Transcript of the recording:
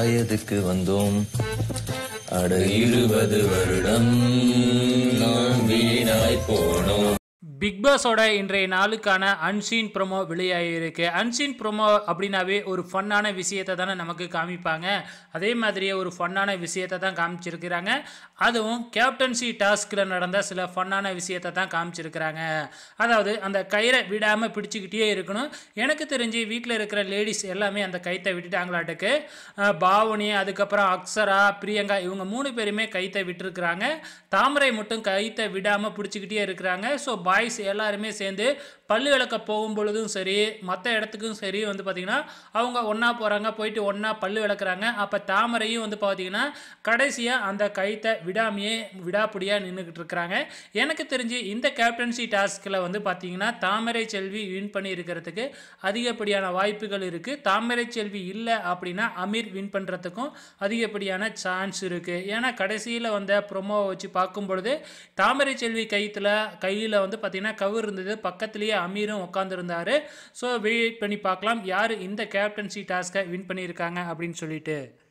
வயதுக்கு வந்தோம் அட இருபது வருடம் நாம் வீணாய் போனோம் பிக் பாஸோட இன்றைய நாளுக்கான அன்சீன் ப்ரோமோ வெளியாகிருக்கு அன்சீன் ப்ரோமோ அப்படின்னாவே ஒரு ஃபன்னான விஷயத்தை தானே நமக்கு காமிப்பாங்க அதே மாதிரியே ஒரு ஃபன்னான விஷயத்தை தான் காமிச்சிருக்கிறாங்க அதுவும் கேப்டன்சி டாஸ்கில் நடந்த சில ஃபன்னான விஷயத்தை தான் காமிச்சிருக்கிறாங்க அதாவது அந்த கயிறை விடாமல் பிடிச்சிக்கிட்டே இருக்கணும் எனக்கு தெரிஞ்சு வீட்டில் இருக்கிற லேடிஸ் எல்லாமே அந்த கைத்தை விட்டுட்டாங்களாட்டுக்கு அஹ் பாவனி அதுக்கப்புறம் அக்ஷரா பிரியங்கா இவங்க மூணு பேருமே கைத்தை விட்டுருக்குறாங்க தாமரை மட்டும் கைத்தை விடாமல் பிடிச்சிக்கிட்டே இருக்கிறாங்க ஸோ பாய்ஸ் எல்லாருமே சேர்ந்து பல்லு விளக்க போகும் பொழுதும் சரி மற்ற இடத்துக்கும் சரி வந்து பார்த்திங்கன்னா அவங்க ஒன்றா போகிறாங்க போயிட்டு ஒன்றா பல்லு விளக்குறாங்க அப்போ தாமரையும் வந்து பார்த்திங்கன்னா கடைசியாக அந்த கைத்தை விடாமையே விடாப்பிடியாக நின்றுக்கிட்டு இருக்கிறாங்க எனக்கு தெரிஞ்சு இந்த கேப்டன்சி டாஸ்கில் வந்து பார்த்திங்கன்னா தாமரை செல்வி வின் பண்ணி இருக்கிறதுக்கு அதிகப்படியான வாய்ப்புகள் இருக்குது தாமரை செல்வி இல்லை அப்படின்னா அமீர் வின் பண்ணுறதுக்கும் அதிகப்படியான சான்ஸ் இருக்குது ஏன்னா கடைசியில் வந்த ப்ரொமோவை வச்சு பார்க்கும் பொழுது தாமரை செல்வி கைத்தில் கையில் வந்து பார்த்திங்கன்னா கவர் இருந்தது பக்கத்துலேயே அமீரும் உட்காந்துருந்தாரு ஸோ வெயிட் பண்ணி பார்க்கலாம் யார் இந்த கேப்டன்சி டாஸ்க்கை வின் பண்ணியிருக்காங்க அப்படின்னு சொல்லிட்டு